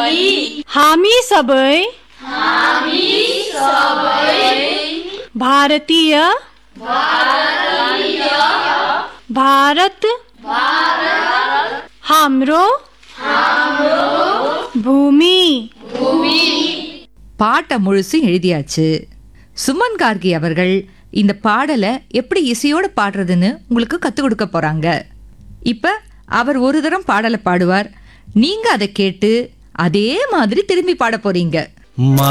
हामी सबै भारतीय भारत हाम्रो भूमि பாட்டை முழுசும் எழுதியாச்சு சுமன் கார்கி அவர்கள் இந்த பாடலை எப்படி இசையோட பாடுறதுன்னு உங்களுக்கு கற்றுக் கொடுக்க போறாங்க இப்ப அவர் ஒரு தரம் பாடலை பாடுவார் நீங்க அதை கேட்டு அதே மாதிரி திரும்பி பாட போறீங்க